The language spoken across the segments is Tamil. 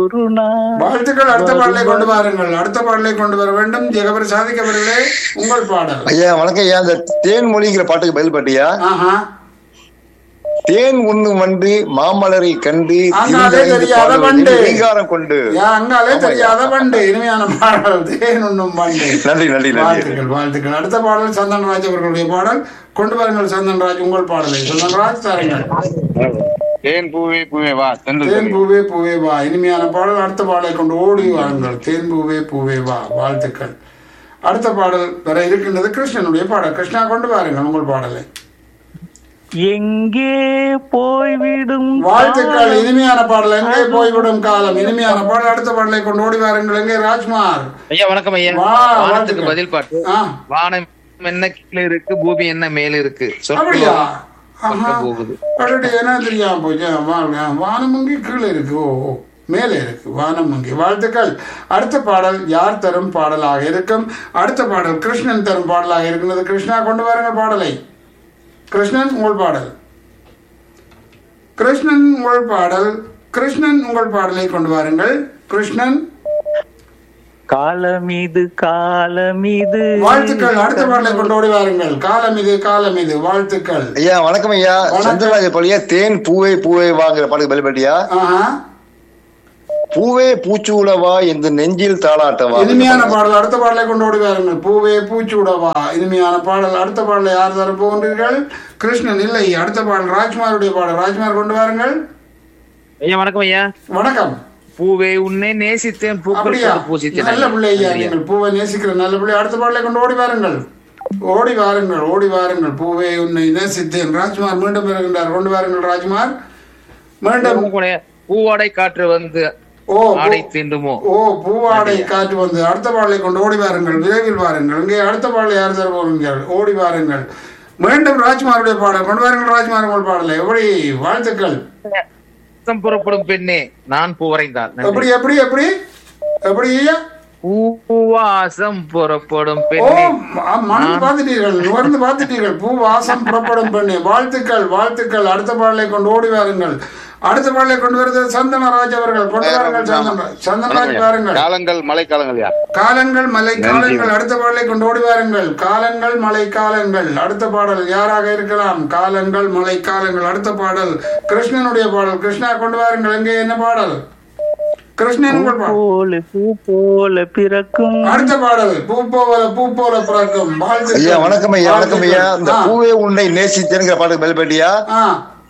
ஒரு நாள் வாழ்த்துக்கள் அடுத்த பாடலை கொண்டு வாருங்கள் அடுத்த பாடலை கொண்டு வர வேண்டும் ஜெகபர் சாதிக்கவர்களே உங்கள் பாடல் ஐயா வணக்கம் ஐயா இந்த தேன் மொழிங்கிற பாட்டுக்கு பதில் பாட்டியா ஆஹா தேன் உண்ணும் வண்டு மாமலரை கண்டு அங்காலே திரிந்து தெரியாத பாடுவது வண்டு. ரீங்காரம் கொண்டு யா, அங்காலே தெரியாத பண்டு இனிமையான பாடல் தேன் உண்ணும் பண்டு நன்றி நன்றி நன்றி வாழ்த்துக்கள் வாழ்த்துக்கள் அடுத்த பாடல் சந்தன்ராஜ் அவர்களுடைய பாடல் கொண்டு வாருங்கள் சந்தன்ராஜ் உங்கள் பாடலை சந்தன்ராஜ் தாருங்கள் தேன் பூவே பூவே வா சென்று தேன் பூவே பூவே வா இனிமையான பாடல் அடுத்த பாடலை கொண்டு ஓடி வாருங்கள் தேன் பூவே பூவே வா வாழ்த்துக்கள் அடுத்த பாடல் வர இருக்கின்றது கிருஷ்ணனுடைய பாடல் கிருஷ்ணா கொண்டு வாருங்கள் உங்கள் பாடலை எங்கே போய்விடும் வாழ்த்துக்கள் இனிமையான பாடல் எங்கே போய்விடும் காலம் இனிமையான பாடல் அடுத்த பாடலை கொண்டு ஓடி வாருங்கள் எங்கே ராஜ்குமார் ஐயா வணக்கம் ஐயா வா, வானத்துக்கு வாழ்த்துக்கள். பதில் பாட்டு ஆ வானம் என்ன கீழே இருக்கு பூமி என்ன மேல இருக்கு அப்படியா சொற்கள் ஆஹா. பக்கம் போகுது அடடே, என்ன தெரியாம போச்சு வாங்க வானமங்கி கீழே இருக்கு ஓ ஓ. மேலே இருக்கு வானமங்கி வாழ்த்துக்கள் அடுத்த பாடல் யார் தரும் பாடலாக இருக்கும் அடுத்த பாடல் கிருஷ்ணன் தரும் பாடலாக இருக்கிறது கிருஷ்ணா கொண்டு வாருங்க பாடலை கிருஷ்ணன் உங்கள் பாடல் கிருஷ்ணன் உங்கள் பாடல் கிருஷ்ணன் உங்கள் பாடலை கொண்டு வாருங்கள் கிருஷ்ணன் காலமீது காலமீது வாழ்த்துக்கள் அடுத்த பாடலை கொண்டு ஓடி வாருங்கள் காலம் இது காலம் இது வாழ்த்துக்கள் ஐயா வணக்கம் ஐயா வணக்கம். சந்திரராஜ பாடியா தேன் பூவே பூவே வாங்கிற பாட்டுக்கு பதில் பாட்டியா ஆஹா பூவே பூச்சூடவா இந்த நெஞ்சில் தாளாட்டவா இனிமையான பாடல் அடுத்த பாடலை கொண்டு ஓடி வாருங்கள் பூவே பூச்சூடவா இனிமையான பாடல் அடுத்த பாடலை யார் தர போகின்றீர்கள் கிருஷ்ணன் இல்லை அடுத்த பாடல் ராஜ்குமாருடைய பாடல் ராஜ்குமார் கொண்டு வாருங்கள் ஐயா வணக்கம் ஐயா வணக்கம் பூவே உன்னை நேசித்தேன் பூக்கள் அப்படியா கொண்டு பூசித்தேன் நல்ல பிள்ளை ஐயா நீங்கள் பூவை நேசிக்கிற நல்ல பிள்ளை அடுத்த பாடலை கொண்டு ஓடி வாருங்கள் ஓடி வாருங்கள் ஓடி வாருங்கள் பூவே உன்னை நேசித்தேன் ராஜ்குமார் மீண்டும் வருகின்றார் கொண்டு வாருங்கள் ராஜ்குமார் மீண்டும் பூவுடைய பூவாடை காற்று வந்து ஓ பூ- ஆடை தீண்டுமோ ஓ பூவாடை காற்று வந்து அடுத்த பாடலை கொண்டு ஓடி வாருங்கள் விரைவில் வாருங்கள் இங்கே அடுத்த பாடலை யார் தர போகிறீர்கள் ஓடி வாருங்கள் மீண்டும் ராஜ்குமாருடைய பாடல் கொண்டு வாருங்கள் ராஜ்குமார் உங்கள் பாடலை எப்படி வாழ்த்துக்கள் ரத்தம் புறப்படும் பெண்ணே நான் பூவரைந்தாள் எப்படி எப்படி எப்படி எப்படி ஐயா பூவாசம் புறப்படும் ஓ பெண்ணே ம- மணந்து பார்த்துட்டீர்கள் நுகர்ந்து பார்த்துட்டீர்கள் பூ வாசம் புறப்படும் பெண்ணே வாழ்த்துக்கள் வாழ்த்துக்கள் அடுத்த பாடலை கொண்டு ஓடி வாருங்கள் அடுத்த பாடலை கொண்டு வருவது சந்தனராஜ் அவர்கள் கொண்டு வாருங்கள் சந்தனராஜ் சந்தனராஜ் வாருங்கள் காலங்கள் மழைக்காலங்கள் யார் காலங்கள் மலை காலங்கள் அடுத்த பாடலை கொண்டு ஓடி வாருங்கள் காலங்கள் மலை காலங்கள் அடுத்த பாடல் யாராக இருக்கலாம் காலங்கள் மலை காலங்கள் அடுத்த பாடல் கிருஷ்ணனுடைய பாடல் கிருஷ்ணா கொண்டு வாருங்கள் எங்கே என்ன பாடல் கிருஷ்ணன் உங்கள் பாடல் போல பூ போல பிறக்கும் அடுத்த பாடல் பூ போல பூ போல பிறக்கும் வாழ்த்துக்கள். ஐயா வணக்கம் ஐயா வணக்கம் ஐயா இந்த ஆ, பூவே உன்னை நேசித்தேங்கிற பாட்டுக்கு பதில் பாட்டியா ஆ,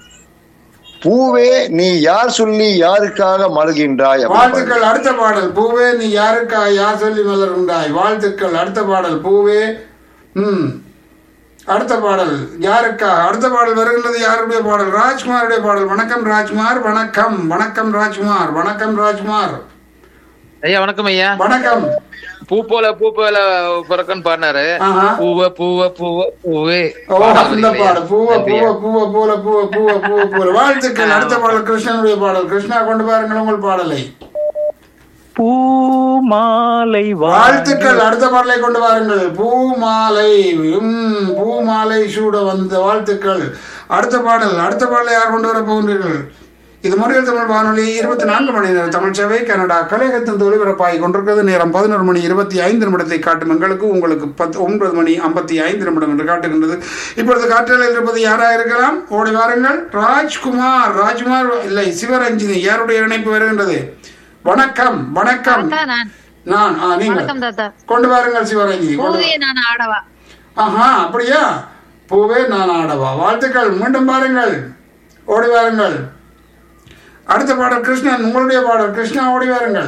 பூவே நீ யார் சொல்லி யாருக்காக மழுகின்றாய் அப்படின்னு பாடு. வாழ்த்துக்கள் அடுத்த பாடல் பூவே நீ யாருக்கா யார் சொல்லி மலர்ந்தாய் வாழ்த்துக்கள் அடுத்த பாடல் பூவே ம் அடுத்த பாடல் யாருக்கா அடுத்த பாடல் வருகின்றது யாருடைய பாடல் ராஜ்குமாருடைய பாடல் வணக்கம் ராஜ்குமார் வணக்கம் வணக்கம் ராஜ்குமார் வணக்கம் ராஜ்குமார் ஐயா வணக்கம் ஐயா வணக்கம் பூ போல பூ போல பிறக்கன்னு பாடினாரு ஆஹா. பூவ பூவ பூவ பூவே ஓ பாடாது அந்த இல்லையா? பாடல் பூவ நன்றியா. பூவ பூவ போல பூவ பூவ பூவ போல வாழ்த்துக்கள் அடுத்த பாடல் கிருஷ்ணனுடைய பாடல் கிருஷ்ணா கொண்டு பாருங்கள் உங்கள் பாடலை பூ மாலை வாழ்த்துக்கள் அடுத்த பாடலை கொண்டு வாருங்கள் பூமாலை உம், பூமாலை சூட வந்த வாழ்த்துக்கள் அடுத்த பாடல் அடுத்த பாடலை யார் கொண்டு வர போகின்றீர்கள் இது முறையில் தமிழ் வானொலி இருபத்தி நான்கு மணி நேர தமிழ் சேவை கனடா கலையகத்தின் ஒலிபரப்பாகி கொண்டிருக்கிறது நேரம் பதினோரு மணி இருபத்தி ஐந்து நிமிடத்தை காட்டும் எங்களுக்கு உங்களுக்கு பத்து ஒன்பது மணி ஐம்பத்தி ஐந்து நிமிடம் என்று காட்டுகின்றது இப்பொழுது காற்றலில் இருப்பது யாராக இருக்கலாம் ஓடி வாருங்கள் ராஜ்குமார் ராஜ்குமார் இல்லை சிவரஞ்சினி யாருடைய இணைப்பு வருகின்றது வணக்கம் வணக்கம் தாத்தா நான் நான் ஆ நீங்கள் வணக்கம் தாத்தா கொண்டு வாருங்கள் சிவரஞ்சினி கொண்டு பூவே நான் ஆடவா ஆஹா அப்படியா பூவே நான் ஆடவா வாழ்த்துக்கள் மீண்டும் பாருங்கள் ஓடி வாருங்கள் அடுத்த பாடல் கிருஷ்ணன் உங்களுடைய பாடல் கிருஷ்ணா ஓடி வாருங்கள்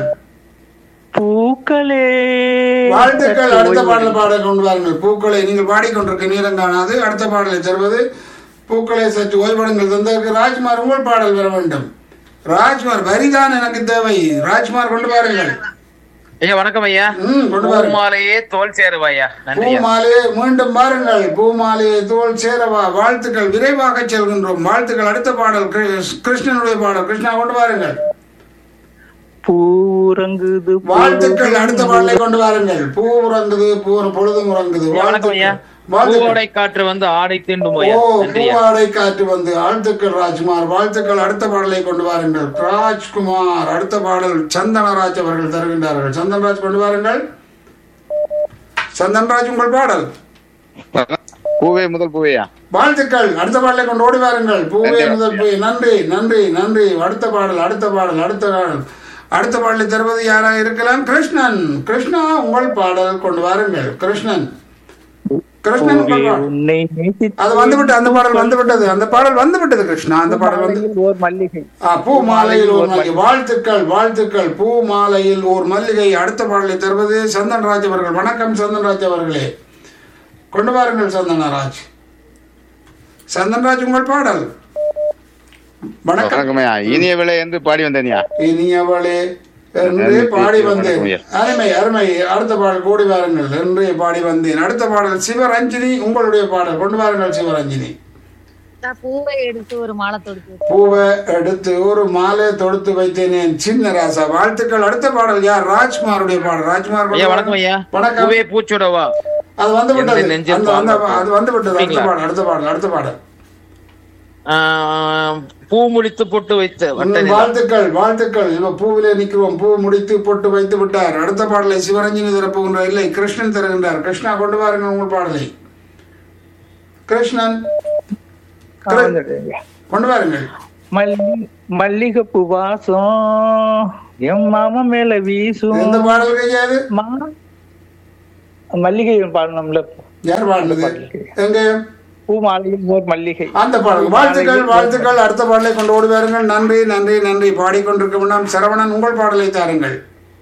பூக்களே வாழ்த்துக்கள் அடுத்த பாடல் பாட கொண்டு வாருங்கள் பூக்களை நீங்கள் பாடிக்கொண்டிருக்க நேரம் காணாது அடுத்த பாடலை தருவது பூக்களை சற்று ஓய்வடுங்கள் தந்ததற்கு ராஜ்குமார் உங்கள் பாடல் வர வேண்டும் ராஜ்குமார் வரிதான் எனக்கு தேவை ராஜ்குமார் கொண்டு வாருங்கள் ஐயா வணக்கம் ஐயா ம் கொண்டு வாருங்கள் பூமாலையே தோல் சேருவாயா நன்றியா பூமாலையே மீண்டும் பாருங்கள் பூமாலையே தோல் சேரவா வாழ்த்துக்கள் விரைவாக செல்கின்றோம் வாழ்த்துக்கள் அடுத்த பாடல் கிருஷ்- கிருஷ்ணனுடைய பாடல் கிருஷ்ணா கொண்டு வாருங்கள் பூ உறங்குது வாழ்த்துக்கள் அடுத்த பாடலை கொண்டு வாருங்கள் பூ உறங்குது பூ பொழுதும் உறங்குது வணக்கம் ஐயா. வாழ்த்துக்கள் வாழ்த்துக்கள் பூவோடை காற்று வந்து ஆடை தீண்டும் ஓ ஐயா நன்றியா பூவாடை காற்று வந்து வாழ்த்துக்கள் ராஜ்குமார் வாழ்த்துக்கள் அடுத்த பாடலை கொண்டு வாருங்கள் ராஜ்குமார் அடுத்த பாடல் சந்தனராஜ் அவர்கள் தருகின்றார்கள் சந்தனராஜ் கொண்டு வாருங்கள் சந்தன்ராஜ் உங்கள் பாடல் பூவே முதல் பூவேயா வாழ்த்துக்கள் அடுத்த பாடலை கொண்டு ஓடி வாருங்கள் பூவே முதல் பூ நன்றி நன்றி நன்றி அடுத்த பாடல் அடுத்த பாடல் அடுத்த பாடல் அடுத்த பாடலை தருவது யாராக இருக்கலாம் கிருஷ்ணன் கிருஷ்ணா உங்கள் பாடல் கொண்டு வாருங்கள் கிருஷ்ணன் கிருஷ்ணன் பூவே உங்கள் பாடல் உன்னை நேசித்து அது வந்துவிட்டு அந்த பாடல் வந்து விட்டது அந்த பாடல் வந்து விட்டது கிருஷ்ணா அந்த பாடல் வந்து மாலையில் ஓர் மல்லிகை ஆ, பூ மாலையில் ஒரு மல்லிகை வாழ்த்துக்கள் வாழ்த்துக்கள் பூ மாலையில் ஒரு மல்லிகை அடுத்த பாடலை தருவது சந்தன்ராஜ் அவர்கள் வணக்கம் சந்தன்ராஜ் அவர்களே கொண்டு வாருங்கள் சந்தனராஜ் சந்தன்ராஜ் உங்கள் பாடல் வணக்கம் வணக்கமையா இனிய விலை என்று பாடி வந்தேனியா இனியவளே என்று பாடி வந்தேன் அருமை அருமை அடுத்த பாடல் கூடி வாருங்கள் என்று பாடி வந்தேன் அடுத்த பாடல் சிவரஞ்சினி உங்களுடைய பாடல் கொண்டு வாருங்கள் சிவரஞ்சினி நான் பூவை எடுத்து ஒரு மாலை தொடுத்து பூவை எடுத்து ஒரு மாலை தொடுத்து வைத்தேன் என் சின்ன ராசா வாழ்த்துக்கள் அடுத்த பாடல் யார் ராஜ்குமாருடைய பாடல் ராஜ்குமார் ஐயா வணக்கம் ஐயா வணக்கம் பூவே பூச்சோடவா அது வந்து விட்டது எந்த நெஞ்சில் அந்த அந்த பாம்பு? அது வந்து விட்டது அடுத்த அப்படிங்களா? பாடல் அடுத்த பாடல் அடுத்த பாடல் ஆஹ், பூ முடித்து போட்டு வைத்த வட்ட உங்கள் நிலா. வாழ்த்துக்கள் வாழ்த்துக்கள் இப்ப பூவிலே நிற்கிறோம் பூ முடித்து பொட்டு வைத்து விட்டார் அடுத்த பாடலை சிவரஞ்சனி தரப்போகின்றார் இல்லை கிருஷ்ணன் தருகின்றார் கிருஷ்ணா கொண்டு வாருங்கள் உங்கள் பாடலை கிருஷ்ணன் வந்துடுங்க. கொண்டு வாருங்கள் மல்லி மல்லிகைப்பூ வாசம் என் மாமா மேல வீசும் எந்த பாடல் கையாது மா- மல்லிகை பாடணும்ல யார் பாடினது எங்க பூ மாலையில் ஓர் மல்லிகை அந்த பாடல் வாழ்த்துக்கள் வாழ்த்துக்கள் அடுத்த பாடலை கொண்டு ஓடி வாருங்கள் நன்றி நன்றி நன்றி பாடிக்கொண்டிருக்க வேண்டாம் சரவணன் உங்கள் பாடலை தாருங்கள்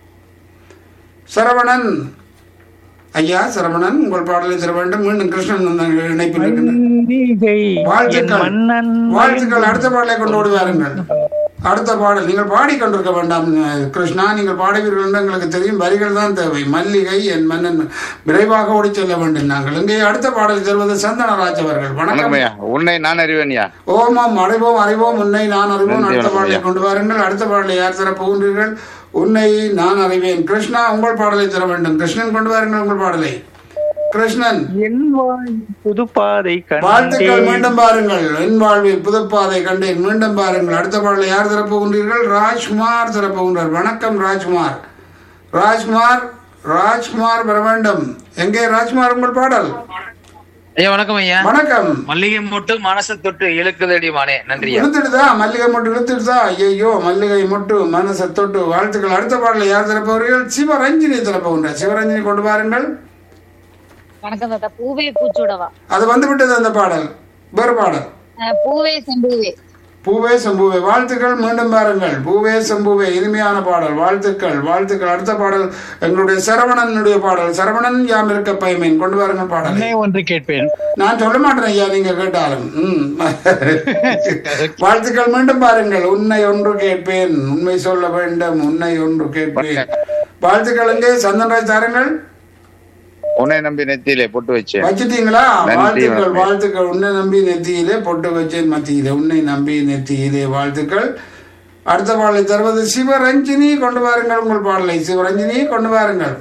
சரவணன் ஐயா சரவணன் உங்கள் பாடலை தர வேண்டும் மீண்டும் கிருஷ்ணன் வந்து இணைப்பில் இருக்கின்றார் மல்லிகை என் வாழ்த்துக்கள் மன்னன் வாழ்த்துக்கள் அடுத்த பாடலை கொண்டு ஓடி வாருங்கள் அடுத்த பாடல் நீங்கள் பாடிக்கொண்டிருக்க வேண்டாம் அஹ், கிருஷ்ணா நீங்கள் பாடுவீர்கள் என்று எங்களுக்கு தெரியும் வரிகள் தான் தேவை மல்லிகை என் மன்னன் விரைவாக ஓடி செல்ல வேண்டும் நாங்கள் இங்கே அடுத்த பாடல் தருவது சந்தனராஜ் அவர்கள் வணக்கம் வணக்கமையா உன்னை நான் அறிவேன்யா ஓமாம் அறிவோம் அறிவோம் உன்னை நான் அறிவோம் நன்றி, அடுத்த வணக்கம் பாடலை ஐயா. கொண்டு வாருங்கள் அடுத்த பாடலை யார் தர போகின்றீர்கள் உன்னை நான் அறிவேன் கிருஷ்ணா உங்கள் பாடலை தர வேண்டும் கிருஷ்ணன் கொண்டு வாருங்கள் உங்கள் பாடலை கிருஷ்ணன் என் வாழ் புது பாதை வாழ்த்துக்கள் கண்டேன் மீண்டும் பாருங்கள் என் வாழ்வில் புதுப்பாதை கண்டேன் மீண்டும் பாருங்கள் அடுத்த பாடலை யார் தரப்போகின்றீர்கள் ராஜ்குமார் தரப்போகின்றார் வணக்கம் ராஜ்குமார் ராஜ்குமார் ராஜ்குமார் வர வேண்டும் எங்கே ராஜ்குமார் உங்கள் பாடல் ஐயா வணக்கம் ஐயா வணக்கம் மல்லிகை மொட்டு மனசு தொட்டு இழுக்குதடி மானே நன்றியா இழுத்துடுதா மல்லிகை மொட்டு இழுத்துடுதா ஐயோ மல்லிகை மொட்டு மனசை தொட்டு வாழ்த்துக்கள் அடுத்த பாடலை யார் தரப்போகிறீர்கள் சிவரஞ்சினி தரப்போகின்றார் சிவரஞ்சினி கொண்டு வாருங்கள் வணக்கம் தாத்தா பூவே பூச்சூடவா அது வந்து விட்டது அந்த பாடல் வேறு பாடல் அஹ் பூவே செம்பூவே பூவே சம்பூவே வாழ்த்துக்கள் மீண்டும் பாருங்கள் பூவே சம்பூவே இனிமையான பாடல் வாழ்த்துக்கள் வாழ்த்துக்கள் அடுத்த பாடல் எங்களுடைய சரவணனுடைய பாடல் சரவணன் யாம் இருக்க பயமேன் கொண்டு வாருங்கள் பாடலை ஒன்று கேட்பேன் நான் சொல்ல மாட்டேன் ஐயா நீங்க கேட்டாலும் ம். வாழ்த்துக்கள் மீண்டும் பாருங்கள் உன்னை ஒன்று கேட்பேன் உண்மை சொல்ல வேண்டும் உன்னை ஒன்று கேட்பேன் வாழ்த்துக்கள் எங்கே சந்தன்ராஜ் தாருங்கள் உன்னை நம்பி நெத்தியிலே பொட்டு வச்சேன் வச்சிட்டீங்களா நன்றி, வாழ்த்துக்கள் வணக்கம். வாழ்த்துக்கள் உன்னை நம்பி நெத்தியிலே பொட்டு வச்சேன் மத்தியிலே உன்னை நம்பி நெத்தியிலே வாழ்த்துக்கள் அடுத்த பாடலை தருவது சிவரஞ்சினி கொண்டு வாருங்கள் உங்கள் பாடலை சிவரஞ்சினி கொண்டு வாருங்கள்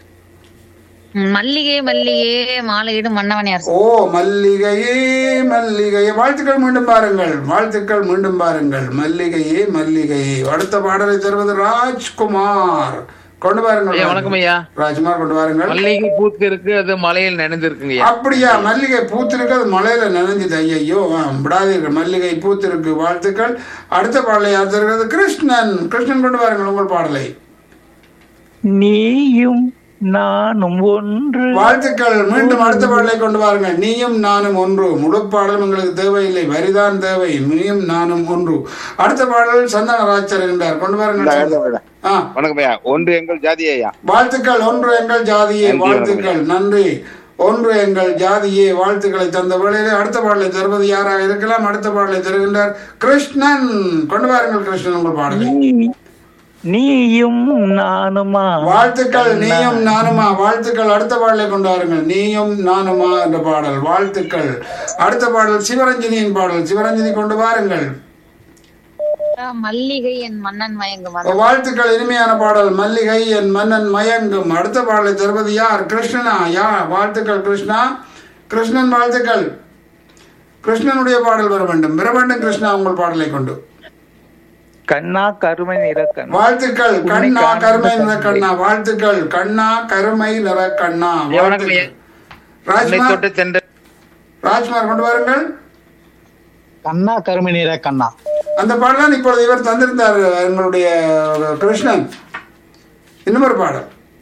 ம், மல்லிகை மல்லிகை மாலையிடும் மன்னவன் யார் ஓ மல்லிகையே மல்லிகையே வாழ்த்துக்கள் மீண்டும் பாருங்கள் வாழ்த்துக்கள் மீண்டும் பாருங்கள் மல்லிகையே மல்லிகையே அடுத்த பாடலை தருவது ராஜ்குமார் கொண்டு பாருங்கள் ஐயா வணக்கம் ஐயா ராஜ்குமார் கொண்டு வாருங்கள் மல்லிகை பூத்து இருக்கு அது மலையில் நினைந்திருக்குங்க அப்படியா மல்லிகை பூத்திருக்கு அது மலையில நனைஞ்சுது ஐயோ ஆ, விடாதீர்கள் மல்லிகை பூத்திருக்கு வாழ்த்துக்கள் அடுத்த பாடலை யார் தருகிறது கிருஷ்ணன் கிருஷ்ணன் கொண்டு வாருங்கள் உங்கள் பாடலை நீயும் நானும் ஒன்று வாழ்த்துக்கள் மீண்டும் அடுத்த பாடலை கொண்டு வாருங்கள் நீயும் நானும் ஒன்று முழு பாடலும் எங்களுக்கு தேவையில்லை வரிதான் தேவை நீயும் நானும் ஒன்று அடுத்த பாடல் சந்தனராஜ் தருகின்றார் கொண்டு வாருங்கள் ஆ வணக்கமையா ஒன்று எங்கள் ஜாதியா வாழ்த்துக்கள் ஒன்று எங்கள் ஜாதியே நன்றி, வாழ்த்துக்கள் நன்றி ஒன்று எங்கள் ஜாதியே வாழ்த்துக்களை தந்த வேளையிலே அடுத்த பாடலை தருவது யாராக இருக்கலாம் அடுத்த பாடலை தருகின்றார் கிருஷ்ணன் கொண்டு வாருங்கள் கிருஷ்ணன் உங்கள் பாடலை நீ- நீயும் நானுமா வாழ்த்துக்கள் நீயும் நானுமா வாழ்த்துக்கள் அடுத்த பாடலை கொண்டு வாருங்கள் நீயும் நானுமா என்ற பாடல் வாழ்த்துக்கள் அடுத்த பாடல் சிவரஞ்சனியின் பாடல் சிவரஞ்சனி கொண்டு வாருங்கள் மல்லிகை என் மன்னன் மயங்கும் மன்னன். வாழ்த்துக்கள் இனிமையான பாடல் மல்லிகை என் மன்னன் மயங்கும் அடுத்த பாடலை தருவது யார் கிருஷ்ணனா யா வாழ்த்துக்கள் கிருஷ்ணா கிருஷ்ணன் வாழ்த்துக்கள் கிருஷ்ணனுடைய பாடல் வர வேண்டும் வர வேண்டும் கிருஷ்ணா உங்கள் பாடலை கொண்டு கண்ணா கருமை நிற கண்ணா வாழ்த்துக்கள் கண்ணா கருமை நிற கண்ணா வாழ்த்துக்கள் கண்ணா கருமை நிற கண்ணா ஐயா, வணக்கம் ஐயா. வாழ்த்துக்கள். உன்னை ராஜ்குமார் தொட்டு தென்ற ராஜ்குமார் கொண்டு வாருங்கள் கண்ணா கருமை நிற கண்ணா அந்த பாடலாம் இப்பொழுது இவர் தந்திருந்தார் எங்களுடைய கிருஷ்ணன் இன்னும் ஒரு பாடல்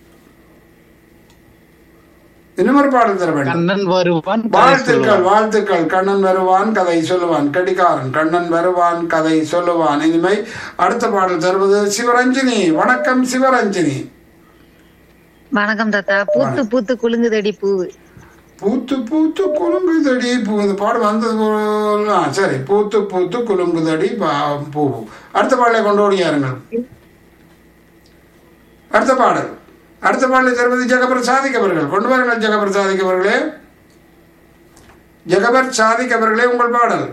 இன்னும் ஒரு பாடல் தர வேண்டும் கண்ணன் வருவான் கதை வாழ்த்துக்கள் சொல்லுவான். வாழ்த்துக்கள் கண்ணன் வருவான் கதை சொல்லுவான் கடிகாரன் கண்ணன் வருவான் கதை சொல்லுவான் இனிமை அடுத்த பாடல் தருவது சிவரஞ்சினி வணக்கம் சிவரஞ்சினி வணக்கம் தாத்தா பூத்து பூத்து குலுங்குதடி பூவு பூத்து பூத்து குலுங்குதடி பூ இந்த பாடு வந்தது போல ஆ, சரி பூத்து பூத்து குலுங்குதடி பா- பூ அடுத்த பாடலை கொண்டு ஓடியாருங்கள் அடுத்த பாடல் அடுத்த பாடலை தருவது ஜெகபர் சாதிக் அவர்கள் கொண்டு வாருங்கள் ஜெகபர் சாதிக் அவர்களே ஜெகபர் சாதிக் அவர்களே உங்கள் பாடல்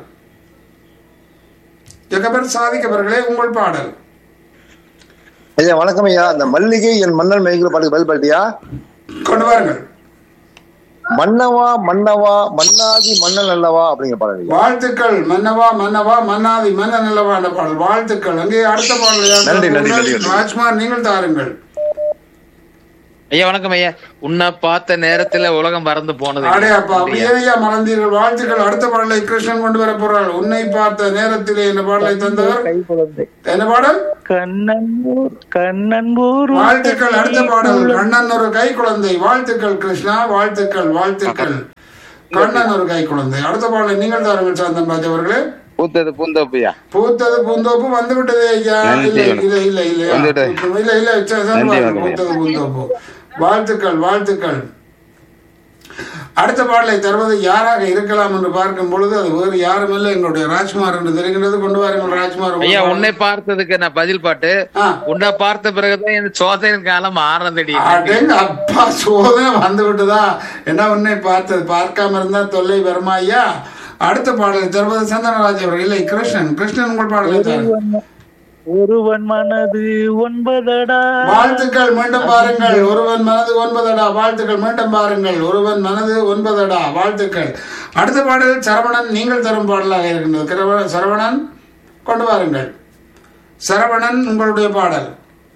ஜெகபர் சாதிக் அவர்களே உங்கள் பாடல் ஐயா வணக்கம் ஐயா அந்த மல்லிகை என் மன்னன் மயங்கிற பாட்டுக்கு பதில் பாட்டியா கொண்டு வாருங்கள் மன்னவா மன்னவா மன்னாதி மன்னன் அல்லவா அப்படிங்கிற பாடல் ஐயா. வாழ்த்துக்கள் மன்னவா மன்னவா மன்னாதி மன்னன் அல்லவா என்ற பாடல் வாழ்த்துக்கள் அங்கே அடுத்த பாடல் யார் நன்றி, நன்றி, தருவார்கள்? நன்றி. ராஜ்குமார் நீங்கள் தாருங்கள் ஐயா வணக்கம் ஐயா உன்னை பார்த்த நேரத்துல உலகம் பறந்து போனது அடே அப்பா அப்படியே ஐயா மறந்தீர்கள் வாழ்த்துக்கள் அடுத்த பாடலை கிருஷ்ணன் கொண்டு வர போறாள் உன்னை பார்த்த நேரத்திலே என்ற பாடலை தந்தவர் கை குழந்தை என்ன பாடல் கண்ணன் ஊர் கண்ணன் ஊர் வாழ்த்துக்கள் அடுத்த பாடல் கண்ணன் ஒரு கை குழந்தை வாழ்த்துக்கள் கிருஷ்ணா வாழ்த்துக்கள் வாழ்த்துக்கள் கண்ணன் ஒரு கை குழந்தை அடுத்த பாடலை நீங்கள் தாருங்கள் சாந்தன் ராஜ் அவர்களே பூத்தது பூந்தோப்புயா பூத்தது பூந்தோப்பு வந்து விட்டதே ஐயா நன்றி இல்ல வணக்கம். இல்ல இல்ல இல்ல வந்துவிட்டது. இல்ல இல்ல சரி, சரி, நன்றி பாருங்க, வணக்கம். பூத்தது பூந்தோப்பு வாழ்த்துக்கள் வாழ்த்துக்கள் அடுத்த பாடலை தருவது யாராக இருக்கலாம் என்று பார்க்கும் பொழுது அது வேறு யாரும் இல்லை எங்களுடைய ராஜ்குமார் என்று தெரிகின்றது கொண்டு வாருங்கள் ராஜ்குமார் உங்கள் ஐயா பாடல். உன்னை பார்த்ததுக்கு நான் பதில் பாட்டு ஆ. உன்னை பார்த்த பிறகுதான் என் சோதனையின் காலம் ஆறந்தடி அடேங்க அப்பா சோதனை வந்து விட்டுதா என்ன உன்னை பார்த்தது பார்க்காம இருந்தா தொல்லை வருமா ஐயா அடுத்த பாடலை தருவது சந்தனராஜ் அவர்கள் இல்லை கிருஷ்ணன் கிருஷ்ணன் உங்கள் பாடலை தருங்கள் ஒருவன் மனது ஒன்பதடா வாழ்த்துக்கள் மீண்டும் பாருங்கள் ஒருவன் மனது ஒன்பதடா வாழ்த்துக்கள் மீண்டும் பாருங்கள் ஒருவன் மனது ஒன்பதடா வாழ்த்துக்கள் அடுத்த பாடல் சரவணன் நீங்கள் தரும் பாடலாக இருக்கின்றது கிரவ- சரவணன் கொண்டு வாருங்கள் சரவணன் உங்களுடைய பாடல்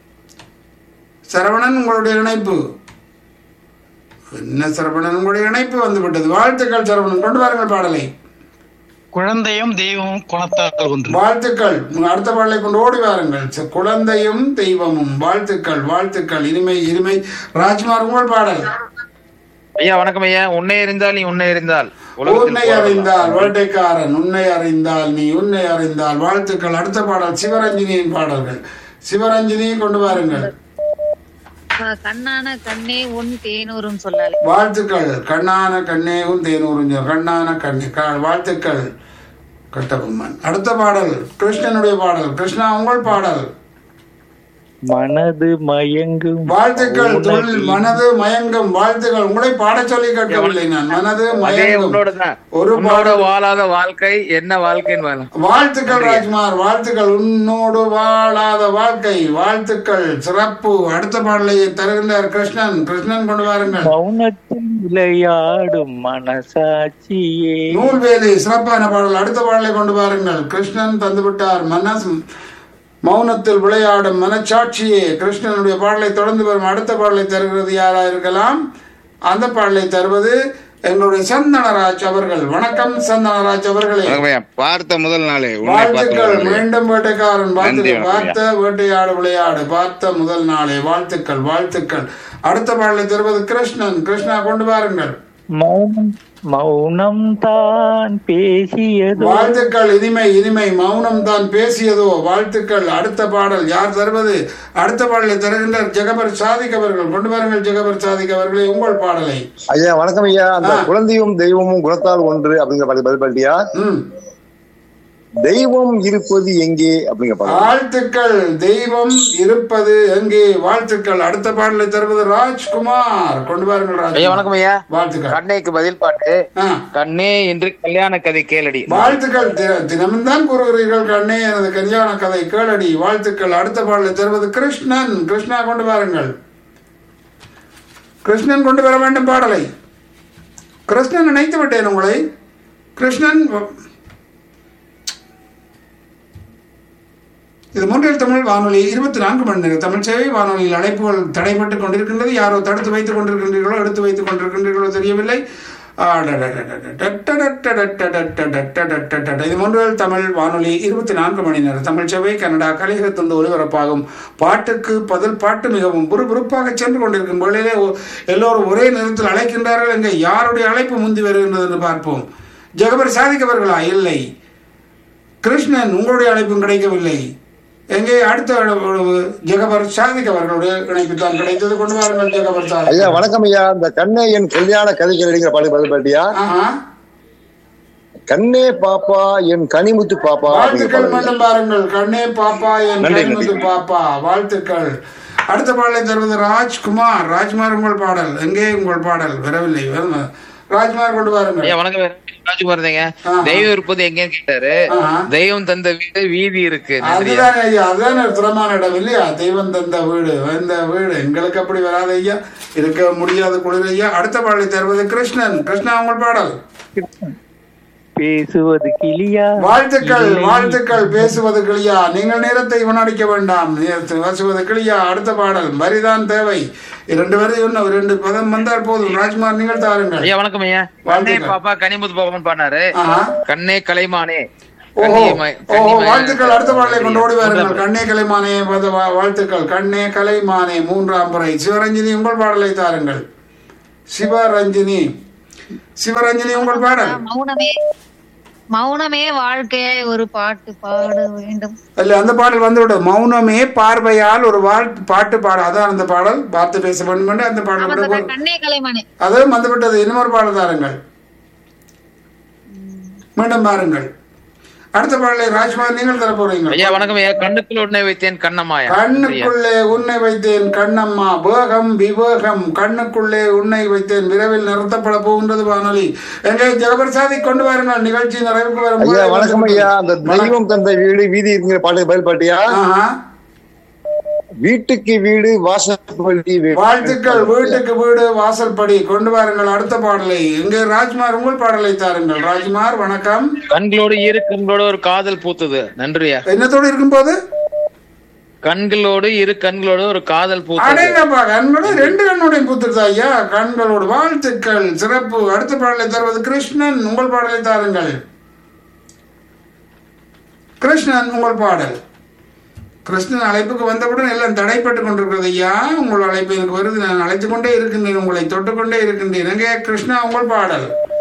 சரவணன் உங்களுடைய இணைப்பு என்ன சரவணன் உங்களுடைய இணைப்பு வந்து விட்டது வாழ்த்துக்கள் சரவணன் கொண்டு வாருங்கள் பாடலை குழந்தையும் தெய்வமும் குணத்தால் ஒன்று வாழ்த்துக்கள் அடுத்த பாடலை கொண்டு ஓடி வாருங்கள் ச- குழந்தையும் தெய்வமும் வாழ்த்துக்கள் வாழ்த்துக்கள் இனிமை இனிமை ராஜ்குமார் உங்கள் பாடல் ஐயா வணக்கம் ஐயா உன்னை அறிந்தால் நீ உன்னை அறிந்தால் உலகத்தில் உன்னை போராடலாம். அறிந்தால் வேட்டைக்காரன் உன்னை அறிந்தால் நீ உன்னை அறிந்தால் வாழ்த்துக்கள் அடுத்த பாடல் சிவரஞ்சனியின் பாடல்கள் சிவரஞ்சனியை கொண்டு வாருங்கள் ஆ, கண்ணான கண்ணே உன் தேனூரும் சொல்லாலே வாழ்த்துக்கள் கண்ணான கண்ணே உன் தேனூரும் கண்ணான கண்ணே க- வாழ்த்துக்கள் கட்டபொம்மன் அடுத்த பாடல் கிருஷ்ணனுடைய பாடல் கிருஷ்ணா உங்கள் பாடல் மனது மயங்கும் வாழ்த்துக்கள் தொழில் மனது மயங்கும் வாழ்த்துக்கள் உங்களை பாடச் சொல்லி கேட்கவில்லை நான் மனது அதே மயங்கும் உன்னோடதான் ஒரு உன்னோட பாடல் வாழாத வாழ்க்கை என்ன வாழ்க்கைன்னு வாழும் வாழ்த்துக்கள் ராஜ்குமார் வாழ்த்துக்கள் உன்னோடு வாழாத வாழ்க்கை வாழ்த்துக்கள் சிறப்பு அடுத்த பாடலை தருகின்றார் கிருஷ்ணன் கிருஷ்ணன் கொண்டு வாருங்கள் மௌனத்தில் விளையாடும் மனசாட்சியே நூல்வேலி சிறப்பான பாடல் அடுத்த பாடலை கொண்டு வாருங்கள் கிருஷ்ணன் தந்துவிட்டார் மனஸ் மௌனத்தில் விளையாடும் மனச்சாட்சியே கிருஷ்ணனுடைய பாடலை தொடர்ந்து வரும் அடுத்த பாடலை தருகிறது யாரா இருக்கலாம் அந்த பாடலை தருவது எங்களுடைய சந்தனராஜ் அவர்கள் வணக்கம் சந்தனராஜ் அவர்களே வணக்கம் ஐயா பார்த்த முதல் நாளே உன்னை பார்த்த வாழ்த்துக்கள் முதல் நாளே. மீண்டும் வேட்டைக்காரன் நன்றி, வாழ்த்துக்கள் வணக்கம் பார்த்த வேட்டையாடு விளையாடு பார்த்த முதல் நாளே வாழ்த்துக்கள் வாழ்த்துக்கள் அடுத்த பாடலை தருவது கிருஷ்ணன் கிருஷ்ணா கொண்டு வாருங்கள் மௌனம் மௌனம் தான் பேசியதோ வாழ்த்துக்கள் இனிமை இனிமை மௌனம் தான் பேசியதோ வாழ்த்துக்கள் அடுத்த பாடல் யார் தருவது அடுத்த பாடலை தருகின்றார் ஜெகபர் சாதிக் அவர்கள் கொண்டு வாருங்கள் ஜெகபர் சாதிக் அவர்களே உங்கள் பாடலை ஐயா வணக்கம் ஐயா அந்த ஆ. குழந்தையும் தெய்வமும் குணத்தால் ஒன்று அப்படிங்கிற பாட்டுக்கு பதில் பாட்டியா ம் தெய்வம் இருப்பது எங்கே அப்படிங்கிற பாடல் வாழ்த்துக்கள் தெய்வம் இருப்பது எங்கே வாழ்த்துக்கள் அடுத்த பாடலை தருவது ராஜ்குமார் கொண்டு வாருங்கள் ஐயா ராஜ் வணக்கம் ஐயா வாழ்த்துக்கள் கண்ணைக்கு பதில் பாட்டு ஆ கண்ணே என்று கல்யாண கதை கேளடி வாழ்த்துக்கள் தி- தினம்தான் கூறுகிறீர்கள் கண்ணே எனது கல்யாண கதை கேளடி வாழ்த்துக்கள் அடுத்த பாடலை தருவது கிருஷ்ணன் கிருஷ்ணா கொண்டு வாருங்கள் கிருஷ்ணன் கொண்டு வர வேண்டும் பாடலை கிருஷ்ணன் நினைத்து விட்டேன் உங்களை கிருஷ்ணன் இது மூன்றில் தமிழ் வானொலி இருபத்தி நான்கு மணி நேரம் தமிழ் சேவை வானொலியில் அழைப்புகள் தடைபட்டுக் கொண்டிருக்கின்றது யாரோ தடுத்து வைத்துக் கொண்டிருக்கின்றீர்களோ எடுத்து வைத்துக் கொண்டிருக்கின்றீர்களோ தெரியவில்லை இது மூன்றில் தமிழ் வானொலி இருபத்தி நான்கு மணி நேரம் தமிழ் சேவை கனடா கலிகத்திலிருந்து ஒலிபரப்பாகும் பாட்டுக்கு பதில் பாட்டு மிகவும் புறுபுறுப்பாக சென்று கொண்டிருக்கும் வேளையிலே ஒ- எல்லோரும் ஒரே நேரத்தில் அழைக்கின்றார்கள் எங்கே யாருடைய அழைப்பு முந்தி வருகின்றது என்று பார்ப்போம் ஜெகபர் சாதிக்கவர்களா இல்லை கிருஷ்ணன் உங்களுடைய அழைப்பும் கிடைக்கவில்லை எங்கே அடுத்த உறவு ஜெகபர் சாதிக் அவர்களுடைய இணைப்பு தான் கிடைத்தது கொண்டு வாருங்கள் ஜெகபர் சாதிக் ஐயா வணக்கம் ஐயா இந்த கண்ணே என் கல்யாண கதைக்கிறீங்க பாட்டு பதில் பாட்டியா ஆஹா. கண்ணே பாப்பா என் கனிமுத்து பாப்பா அப்படிங்கிற வாழ்த்துக்கள் பாடல் ஐயா. மீண்டும் பாருங்கள் கண்ணே பாப்பா என் நன்றி, கைமுத்து நன்றி. பாப்பா வாழ்த்துக்கள் அடுத்த பாடலை தருவது ராஜ்குமார் ராஜ்குமார் உங்கள் பாடல் எங்கே உங்கள் பாடல் வரவில்லை வரும. ராஜ்குமார் கொண்டு வாருங்கள் ஐயா வணக்கம் ராஜ்குமார் தாங்க ஆ. தெய்வம் இருப்பது எங்கன்னு கேட்டாரு ஆஹா. தெய்வம் தந்த வீடு வீதி இருக்கு நன்றியா அதுதான் ஐயா அதுதான் ஒரு திறமான இடம் இல்லையா தெய்வம் தந்த வீடு வந்த வீடு எங்களுக்கு அப்படி வராது ஐயா இருக்க முடியாத குளிர் ஐயா அடுத்த பாடலை தருவது கிருஷ்ணன் கிருஷ்ணா உங்கள் பாடல் பேசுவது கிளியா வாழ்த்துக்கள் இல்லை. வாழ்த்துக்கள் பேசுவது கிளியா நீங்கள் நேரத்தை வீணடிக்க வேண்டாம் நேரத்தை பேசுவது கிளியா அடுத்த பாடல் வரிதான் தேவை இரண்டு வரி இன்னும் இரண்டு பதம் வந்தால் போதும் ராஜ்குமார் நீங்கள் தாருங்கள் ஐயா வணக்கம் ஐயா கண்ணே வாழ்த்துக்கள். பாப்பா கனிமுத்து பாப்பான்னு பாடினாரு ஆஹா. கண்ணே கலைமானே ஓஹோ கண்ணியமாய்- ஓஹோ கண்ணியமாய் வாழ்த்துக்கள் அடுத்த பாடலை கொண்டு ஓடி வாருங்கள் மூன்றாம் கண்ணே கலைமானே பத- வா- வாழ்த்துக்கள் கண்ணே கலைமானே மூன்றாம் முறை சிவரஞ்சினி உங்கள் பாடலை தாருங்கள் சிவரஞ்சினி சிவரஞ்சினி உங்கள் பாடல் மௌனமே மௌனமே வாழ்க்கையை ஒரு பாட்டு பாட வேண்டும் இல்ல அந்த பாடல் வந்துவிடும் மௌனமே பார்வையால் ஒரு வாழ் பாட்டு பாட அதான் அந்த பாடல் பார்த்து பேச வேண்டும் என்று அந்த பாடல் ஆமா விட தாத்தா, கண்ணே கலைமணி அதுவும் வந்துவிட்டது இன்னொரு பாடல் தாருங்கள் மீண்டும் பாருங்கள் அடுத்த பாடலை ராஜ்குமார் நீங்கள் தர போறீங்க ஐயா வணக்கம் ஐயா கண்ணுக்குள் உடனே வைத்தேன் கண்ணம்மாயா நன்றியா. கண்ணுக்குள்ளே உன்னை வைத்தேன் கண்ணம்மா வேகம் விவேகம் கண்ணுக்குள்ளே உன்னை வைத்தேன் விரைவில் நிறுத்தப்பட போகின்றது வானொலி எங்கே ஜெகபிரசாதி கொண்டு வாருங்கள் நிகழ்ச்சி நிறைவுக்கு வரும் ஐயா வணக்கம் ஐயா அந்த தெய்வம் தந்த வீடு வீதி இருக்கிற பாட்டு பதில் பாட்டியா ஆஹா. வீட்டுக்கு வீடு வாசப்படி வீடு. வாழ்த்துக்கள் வீட்டுக்கு வீடு வாசல்படி கொண்டு வாருங்கள் அடுத்த பாடலை எங்கே ராஜ்குமார் உங்கள் பாடலை தாருங்கள் ராஜ்குமார் வணக்கம் கண்களோடு இரு கண்களோடு ஒரு காதல் பூத்தது நன்றியா என்னத்தோடு இருக்கும்போது கண்களோடு இரு கண்களோடு ஒரு காதல் பூத்தது அடேங்கப்பா கண்களோட ரெண்டு கண்ணுடைய புத்துருதா ஐயா கண்களோடு வாழ்த்துக்கள் சிறப்பு அடுத்த பாடலை தருவது கிருஷ்ணன் உங்கள் பாடலை தாருங்கள் கிருஷ்ணன் உங்கள் பாடல் கிருஷ்ணன் அழைப்புக்கு வந்தவுடன் எல்லாம் தடைப்பட்டு கொண்டிருக்கிறது ஐயா உங்கள் அழைப்பு எனக்கு வருது நான் அழைத்து கொண்டே இருக்கின்றேன் உங்களை தொட்டுக்கொண்டே இருக்கின்றேன் எங்கே கிருஷ்ணா உங்கள் பாடல்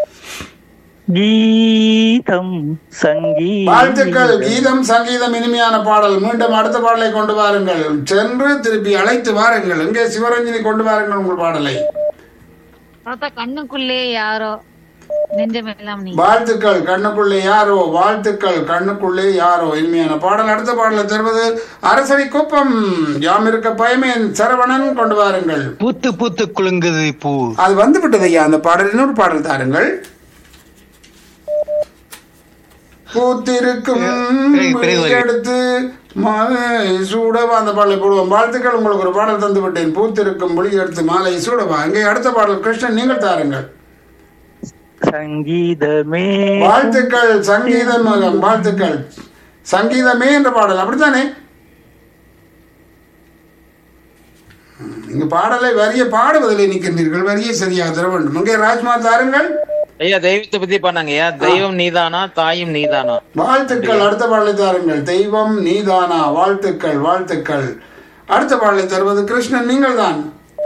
கீதம் வாழ்த்துக்கள் சங்கீதம் கீதம் சங்கீதம் இனிமையான பாடல் மீண்டும் அடுத்த பாடலை கொண்டு வாருங்கள் சென்று திருப்பி அழைத்து வாருங்கள் எங்கே சிவரஞ்சனி கொண்டு வாருங்கள் உங்கள் பாடலை தாத்தா கண்ணுக்குள்ளே யாரோ நெஞ்சமெல்லாம் நீ வாழ்த்துக்கள் கண்ணுக்குள்ளே யாரோ வாழ்த்துக்கள் கண்ணுக்குள்ளே யாரோ இனிமையான பாடல் அடுத்த பாடலை தருவது அரசடி குப்பம் யாம் இருக்க பயமேன் சரவணன் கொண்டு வாருங்கள் பூத்து பூத்து குலுங்குது பூ அது வந்து விட்டது ஐயா அந்த பாடல் இன்னொரு பாடல் தாருங்கள் பூத்திருக்கும் பிறகு- பிறகு வருகிறது. எடுத்து மாலை சூடவா அந்த பாடலை போடுவோம் வாழ்த்துக்கள் உங்களுக்கு ஒரு பாடல் தந்து விட்டேன் பூத்திருக்கும் புளி எடுத்து மாலை சூடவா அங்கே அடுத்த பாடல் கிருஷ்ணன் நீங்கள் தாருங்கள் சங்கீதமே வாழ்த்துக்கள் சங்கீதம் மகம் வாழ்த்துக்கள் சங்கீதமே என்ற பாடல் அப்படித்தானே ம், நீங்க பாடலை வரிய பாடுவதில் நிற்கின்றீர்கள் வரியை சரியாக தர வேண்டும் இங்கே ராஜ்குமார் தாருங்கள் ஐயா தெய்வத்தை பத்தி பண்ணாங்க ஐயா தெய்வம் நீதானா தாயும் நீதானா வாழ்த்துக்கள் அடுத்த பாடலை தாருங்கள் தெய்வம் நீதானா வாழ்த்துக்கள் வாழ்த்துக்கள் அடுத்த பாடலை தருவது கிருஷ்ணன் நீங்கள் தான்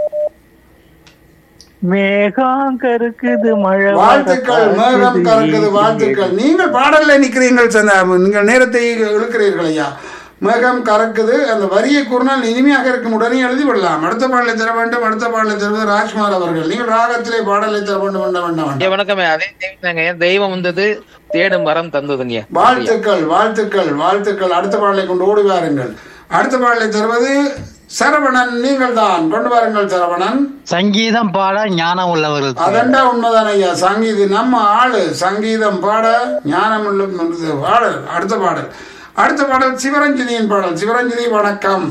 மேகம் கருக்குது மழை வர வாழ்த்துக்கள் மேகம் பார்க்குது, கறக்குது வாழ்த்துக்கள் நீங்கள் பாடல்ல நிற்கிறீர்கள் சந்தா நீங்கள் நேரத்தை இழுக்கிறீர்கள் ஐயா மேகம் கறக்குது அந்த வரியை கூறினால் இனிமையாக இருக்கும் உடனே எழுதி விடலாம் அடுத்த பாடலை தர வேண்டும் அடுத்த பாடலை தருவது ராஜ்குமார் அவர்கள் நீங்கள் ராகத்திலே பாடலை தர வேண்டும் வேண்டாம் வேண்டாம் வேண்டாம் ஐயா வணக்கம் ஐயா. அதே தெய்வம் தாங்க ஐயா தெய்வம் வந்தது தேடும் வரம் தந்ததுங்க வாழ்த்துக்கள் வாழ்த்துக்கள் வாழ்த்துக்கள் அடுத்த பாடலை கொண்டு ஓடி வாருங்கள் அடுத்த பாடலை தருவது சரவணன் நீங்கள் தான் கொண்டு வாருங்கள் சரவணன் சங்கீதம் பாட ஞானம் உள்ளவர்கள் அதண்டா உண்மைதான் ஐயா சங்கீதம் நம்ம ஆளு சங்கீதம் பாட ஞானம் உள்ள பாடல் அடுத்த பாடல் அடுத்த பாடல் சிவரஞ்சனியின் பாடல் சிவரஞ்சனி வணக்கம்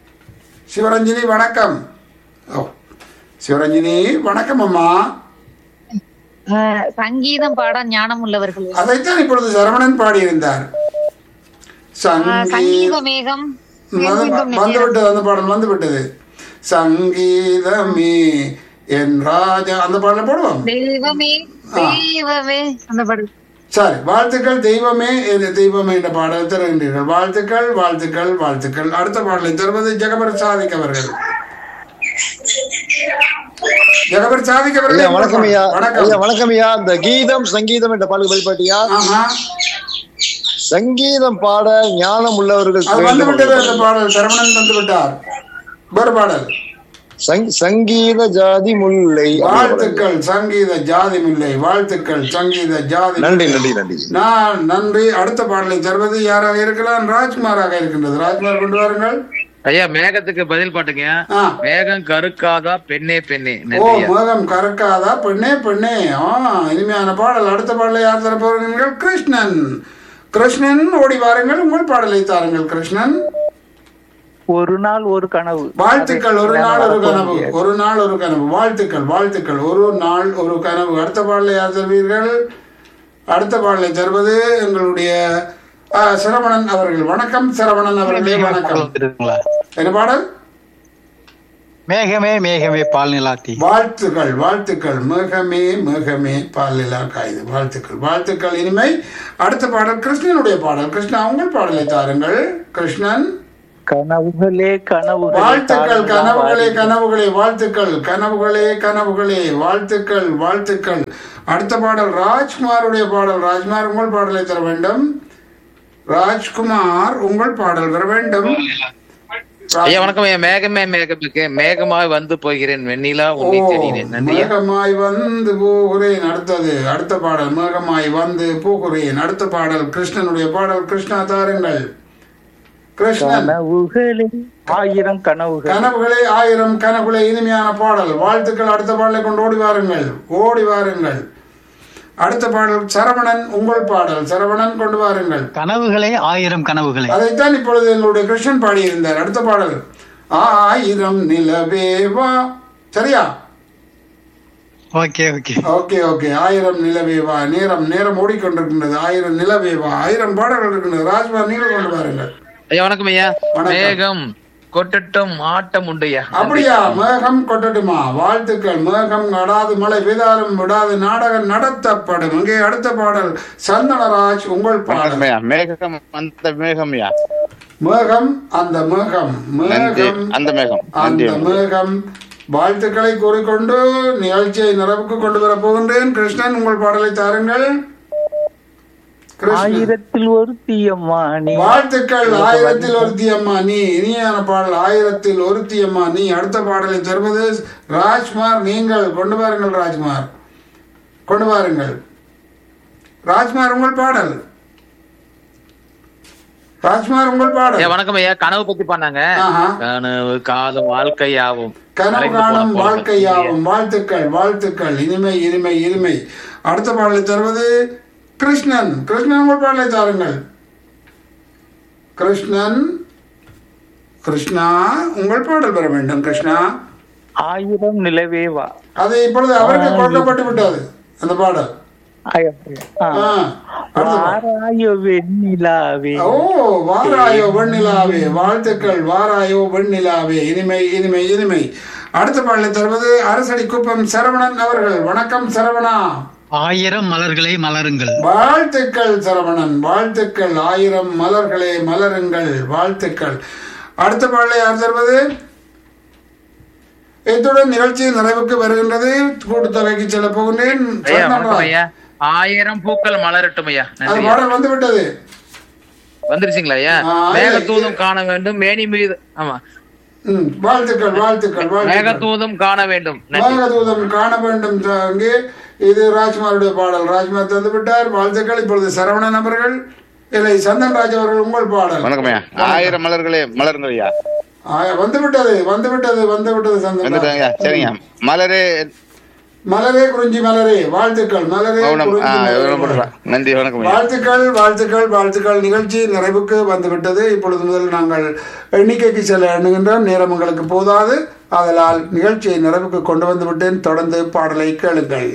சிவரஞ்சனி வணக்கம் ஓ சிவரஞ்சனி வணக்கம் அம்மா அஹ், சங்கீதம் பாட ஞானம் உள்ளவர்கள் அதைத்தான் இப்பொழுது சரவணன் பாடியிருந்தார் அஹ், சங்கீத சங்கீத மேகம் வந்து வந்து விட்டது அந்த பாடல் வந்து விட்டது சங்கீதமே என் ராஜா அந்த பாடலை போடுவோம் தெய்வமே தெய்வமே அந்த பாடல் சரி வாழ்த்துக்கள் தெய்வமே இது தெய்வமே என்ற பாடலை தருகின்றீர்கள் வாழ்த்துக்கள் வாழ்த்துக்கள் வாழ்த்துக்கள் அடுத்த பாடலை தருவது ஜெகபர் சாதிக் அவர்கள் ஜெகபர் சாதிக் அவர்கள் ஐயா வணக்கம் ஐயா ஐயா வணக்கம் வணக்கம் ஐயா இந்த கீதம் சங்கீதம் என்ற பாடலுக்கு பதில்பாட்டியா ஆஹா சங்கீதம் பாட ஞானம் உள்ளவர்கள் அது வந்து வேண்டும் விட்டது அந்த பாடல் சரவணன் வந்து விட்டார் ஒரு பாடல் சங்- சங்கீத ஜாதி முல்லை வாழ்த்துக்கள் சங்கீத ஜாதி மில்லை வாழ்த்துக்கள் சங்கீத ஜாதி நன்றி மில்லை. நன்றி நன்றி நான் நன்றி அடுத்த பாடலை தருவது யாராக இருக்கலாம் ராஜ்குமாராக இருக்கின்றது ராஜ்குமார் கொண்டு வாருங்கள் ஐயா மேகத்துக்கு பதில் பாட்டுங்க ஆ. மேகம் கருக்காதா பெண்ணே பெண்ணே ஓ நன்றியா மேகம் கறக்காதா பெண்ணே பெண்ணே ஆ இனிமையான பாடல் அடுத்த பாடலை யார் தர போகிறீர்கள் கிருஷ்ணன் கிருஷ்ணன் ஓடி வாருங்கள் உங்கள் பாடலை தாருங்கள் கிருஷ்ணன் ஒரு நாள் ஒரு கனவு வாழ்த்துக்கள் ஒரு அதை நாள் ஒரு மறக்க கனவு முடியாது. ஒரு நாள் ஒரு கனவு வாழ்த்துக்கள் வாழ்த்துக்கள் ஒரு நாள் ஒரு கனவு அடுத்த பாடலை யார் தருவீர்கள் அடுத்த பாடலை தருவது எங்களுடைய ஆ, சரவணன் அவர்கள் வணக்கம் சரவணன் அவர்களே வணக்கம் இருக்குங்களா? என்ன பாடல் மேகமே மேகமே பால் நிலாத்தி வாழ்த்துக்கள் வாழ்த்துக்கள் மேகமே மேகமே பாலிலா காயுது வாழ்த்துக்கள் வாழ்த்துக்கள் இனிமை அடுத்த பாடல் கிருஷ்ணனுடைய பாடல் கிருஷ்ணா உங்கள் பாடலை தாருங்கள் கிருஷ்ணன் கனவுகளே கனவுகளே வாழ்த்துக்கள் தாருங்கள் கனவுகளே வாருங்கள். கனவுகளே வாழ்த்துக்கள் கனவுகளே கனவுகளே வாழ்த்துக்கள் வாழ்த்துக்கள் அடுத்த பாடல் ராஜ்குமாருடைய பாடல் ராஜ்குமார் உங்கள் பாடலை தர வேண்டும் ராஜ்குமார் உங்கள் பாடல் வர வேண்டும் ஐயா வணக்கம் ஐயா மேகமே மேகத்துக்கு மேகமாய் வந்து போகிறேன் வெண்ணிலா ஓ, உன்னை தேடினேன் நன்றியா மேகமாய் வந்து போகிறேன் அடுத்தது அடுத்த பாடல் மேகமாய் வந்து போகிறேன் அடுத்த பாடல் கிருஷ்ணனுடைய பாடல் கிருஷ்ணா தாருங்கள் கிருஷ்ணன் கனவுகளே ஆயிரம் கனவுகள் கனவுகளே ஆயிரம் கனவுகளே இனிமையான பாடல் வாழ்த்துக்கள் அடுத்த பாடலை கொண்டு ஓடி வாருங்கள் ஓடி வாருங்கள் அடுத்த பாடல் சரவணன் உங்கள் பாடல் சரவணன் கொண்டு வாருங்கள் கனவுகளே ஆயிரம் கனவுகளே அதைத்தான் இப்பொழுது எங்களுடைய கிருஷ்ணன் பாடியிருந்தார் அடுத்த பாடல் ஆயிரம் நிலவே வா சரியா ஓகே ஓகே ஓகே ஓகே ஆயிரம் நிலவே வா நேரம் நேரம் ஓடிக்கொண்டிருக்கின்றது ஆயிரம் நிலவே வா ஆயிரம் பாடல்கள் இருக்கின்றது ராஜ்குமார் நீங்கள் கொண்டு வாருங்கள் ஐயா வணக்கம் ஐயா வணக்கம். மேகம் கொட்டட்டும் ஆட்டம் உண்டுயா அப்படியா மேகம் கொட்டட்டுமா வாழ்த்துக்கள் மேகம் நடாது மழை பெய்தாலும் விடாது நாடகம் நடத்தப்படும் இங்கே அடுத்த பாடல் சந்தனராஜ் உங்கள் பாடல் வணக்கம் ஐயா மேகம் அந்த மேகம் ஐயா மேகம் அந்த மேகம் நன்றி மேகம் அந்த மேகம் நன்றி அந்த மேகம் வாழ்த்துக்களை கூறிக்கொண்டு நிகழ்ச்சியை நிறைவுக்கு கொண்டு வர போகின்றேன் கிருஷ்ணன் உங்கள் பாடலை தாருங்கள் கிருஷ்ணன் ஆயிரத்தில் ஒரு தீயம்மா நீ வாழ்த்துக்கள் ஆயிரத்தில் ஒருத்தி அம்மா நீ இனியான பாடல் ஆயிரத்தில் ஒருத்தி அம்மா நீ அடுத்த பாடலை தருவது ராஜ்குமார் நீங்கள் கொண்டு வாருங்கள் ராஜ்குமார் கொண்டு வாருங்கள் ராஜ்குமார் உங்கள் பாடல் ராஜ்குமார் உங்கள் ஐயா பாடல் வணக்கம் ஐயா கனவு பத்தி பண்ணாங்க ஆஹா. கனவு காலம் வாழ்க்கையாவும் கனவு மறைந்து போன காணும் பொழுது. வாழ்க்கையாகும் வாழ்த்துக்கள் வாழ்த்துக்கள் இனிமை இனிமை இனிமை அடுத்த பாடலை தருவது கிருஷ்ணன் கிருஷ்ணன் உங்கள் பாடலை தாருங்கள் கிருஷ்ணன் கிருஷ்ணா உங்கள் பாடல் பெற வேண்டும் கிருஷ்ணா ஆயிரம் நிலவே வா அது இப்பொழுது அவருக்கு கொடுக்கப்பட்டு விட்டது அந்த பாடல் ஆய- ஆ. ஆ, அடுத்த பாடல். வாராயோ வெண்ணிலாவே ஓ வாராயோ வெண்ணிலாவே வாழ்த்துக்கள் வாராயோ வெண்ணிலாவே இனிமை இனிமை இனிமை அடுத்த பாடலை தருவது அரசடி குப்பம் சரவணன் அவர்கள் வணக்கம் சரவணா ஆயிரம் மலர்களை மலருங்கள் வாழ்த்துக்கள் சரவணன் வாழ்த்துக்கள் ஆயிரம் மலர்களே மலருங்கள் வாழ்த்துக்கள் அடுத்த பாடலை யார் தருவது இத்துடன் நிகழ்ச்சி நிறைவுக்கு வருகின்றது கூட்டுத்தொகைக்கு செல்ல போகின்றேன் ஐயா வணக்கம் சந்தனராஜ். ஐயா ஆயிரம் பூக்கள் மலரட்டும் ஐயா அது நன்றி பாடல் வந்து விட்டது வந்துருச்சுங்களா ஐயா ஆ, மேகத்தூதும் காண வேண்டும் மேனி மீது ஆமா ம், வாழ்த்துக்கள் வாழ்த்துக்கள் வாழ்த்துக்கள் மேகத்தூதும் காண வேண்டும் நன்றி மேகதூதம் காண வேண்டும் த- அங்கே இது ராஜ்குமாருடைய பாடல் ராஜ்குமார் தந்து விட்டார் வாழ்த்துக்கள் இப்பொழுது சரவணன் அவர்கள் இல்லை சந்தன் ராஜ் அவர்கள் உங்கள் பாடல் வணக்கம் ஐயா ஆயிரம் மலர்களே மலருங்கள் ஐயா ஆ, வந்து விட்டது வந்து விட்டது வந்து விட்டது சந்தன் ராஜ். வந்துட்டாங்க சரிங்க மலரே மலரே குறிஞ்சி மலரே வாழ்த்துக்கள் மலரே மௌனம் ஆ, குறிஞ்சி மலரே. இவ்வளவு போட்டுருவா. நன்றி வணக்கம் ஐயா வாழ்த்துக்கள் வாழ்த்துக்கள் வாழ்த்துக்கள் நிகழ்ச்சி நிறைவுக்கு வந்துவிட்டது இப்பொழுது முதல் நாங்கள் எண்ணிக்கைக்கு செல்ல எண்ணுகின்றோம் நேரம் உங்களுக்கு போதாது ஆதலால் நிகழ்ச்சியை நிறைவுக்கு கொண்டு வந்து விட்டேன் தொடர்ந்து பாடலை கேளுங்கள்